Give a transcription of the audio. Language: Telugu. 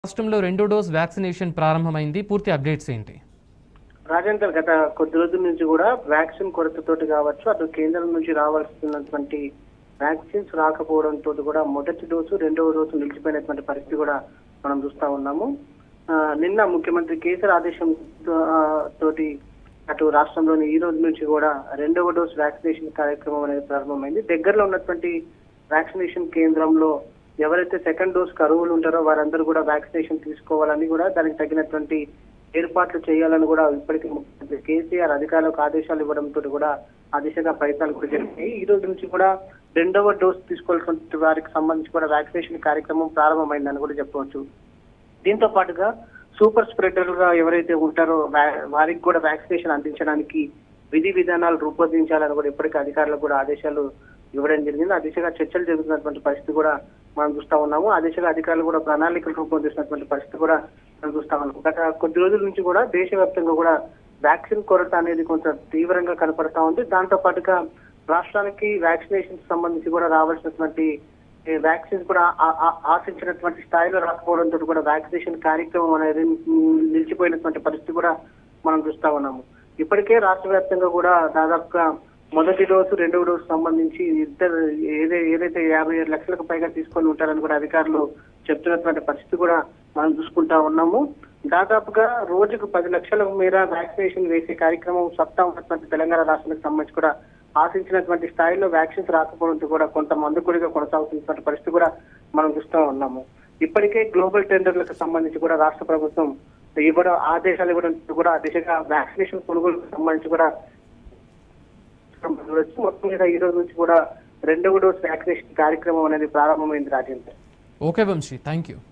రాష్ట్రంలో రెండో డోస్ వ్యాక్సినేషన్ ప్రారంభమైంది పూర్తి అప్డేట్స్ ఏంటి రాజేందర్ గత కొద్ది రోజుల నుంచి కూడా వ్యాక్సిన్ కొరతతోటి కావచ్చు అటు కేంద్రం నుంచి రావాల్సినటువంటి వ్యాక్సిన్స్ రాకపోవడంతో కూడా మొదటి డోసు రెండవ డోసు నిలిచిపోయినటువంటి పరిస్థితి కూడా మనం చూస్తా ఉన్నాము ఆ, నిన్న ముఖ్యమంత్రి కేసీఆర్ ఆదేశం తో- ఆ, తోటి అటు రాష్ట్రంలోని ఈ రోజు నుంచి కూడా రెండవ డోసు వ్యాక్సినేషన్ కార్యక్రమం అనేది ప్రారంభమైంది దగ్గరలో ఉన్నటువంటి వ్యాక్సినేషన్ కేంద్రంలో ఎవరైతే సెకండ్ డోస్ కరువులు ఉంటారో వారందరూ కూడా వ్యాక్సినేషన్ తీసుకోవాలని కూడా దానికి తగినటువంటి ఏర్పాట్లు చేయాలని కూడా ఇప్పటికే ముఖ్యమంత్రి కేసీఆర్ అధికారులకు ఆదేశాలు ఇవ్వడంతో కూడా ఆ దిశగా ప్రయత్నాలు కూడా జరిగాయి ఈ రోజు నుంచి కూడా రెండవ డోస్ తీసుకోవాల్సిన వారికి సంబంధించి కూడా వ్యాక్సినేషన్ కార్యక్రమం ప్రారంభమైందని కూడా చెప్పవచ్చు దీంతో పాటుగా సూపర్ స్ప్రెడర్ గా ఎవరైతే ఉంటారో వా- వారికి కూడా వ్యాక్సినేషన్ అందించడానికి విధి విధానాలు రూపొందించాలని కూడా ఇప్పటికే అధికారులకు కూడా ఆదేశాలు ఇవ్వడం జరిగింది ఆ దిశగా చర్చలు జరుగుతున్నటువంటి పరిస్థితి కూడా మనం చూస్తా ఉన్నాము ఆ దిశగా అధికారులు కూడా ప్రణాళికలు రూపొందిస్తున్నటువంటి పరిస్థితి కూడా మనం చూస్తా ఉన్నాము గత కొద్ది రోజుల నుంచి కూడా దేశవ్యాప్తంగా కూడా వ్యాక్సిన్ కొరత అనేది కొంచెం తీవ్రంగా కనపడతా ఉంది దాంతో పాటుగా రాష్ట్రానికి వ్యాక్సినేషన్ సంబంధించి కూడా రావాల్సినటువంటి ఈ వ్యాక్సిన్స్ కూడా ఆ- ఆ- ఆశించినటువంటి స్థాయిలో రాకపోవడంతో కూడా వ్యాక్సినేషన్ కార్యక్రమం అనేది ఉమ్, నిలిచిపోయినటువంటి పరిస్థితి కూడా మనం చూస్తా ఉన్నాము ఇప్పటికే రాష్ట్ర వ్యాప్తంగా కూడా దాదాపుగా మొదటి డోసు రెండవ డోసు సంబంధించి ఇద్దరు ఏదే ఏదైతే యాభై ఏడు లక్షలకు పైగా తీసుకొని ఉంటారని కూడా అధికారులు చెప్తున్నటువంటి పరిస్థితి కూడా మనం చూసుకుంటా ఉన్నాము దాదాపుగా రోజుకు పది లక్షల మేర వ్యాక్సినేషన్ వేసే కార్యక్రమం సత్తా ఉన్నటువంటి తెలంగాణ రాష్ట్రానికి సంబంధించి కూడా ఆశించినటువంటి స్థాయిలో వ్యాక్సిన్స్ రాకపోవడంతో కూడా కొంత మందుకుడిగా కొనసాగుతున్నటువంటి పరిస్థితి కూడా మనం చూస్తూ ఉన్నాము ఇప్పటికే గ్లోబల్ టెండర్లకు సంబంధించి కూడా రాష్ట్ర ప్రభుత్వం ఇవ్వడం ఆదేశాలు ఇవ్వడం కూడా ఆ దిశగా వ్యాక్సినేషన్ కొనుగోలుకు సంబంధించి కూడా చూడొచ్చు మొత్తం మీద ఈ రోజు నుంచి కూడా రెండవ డోస్ వ్యాక్సినేషన్ కార్యక్రమం అనేది ప్రారంభమైంది Rajendra okay Vamsi thank you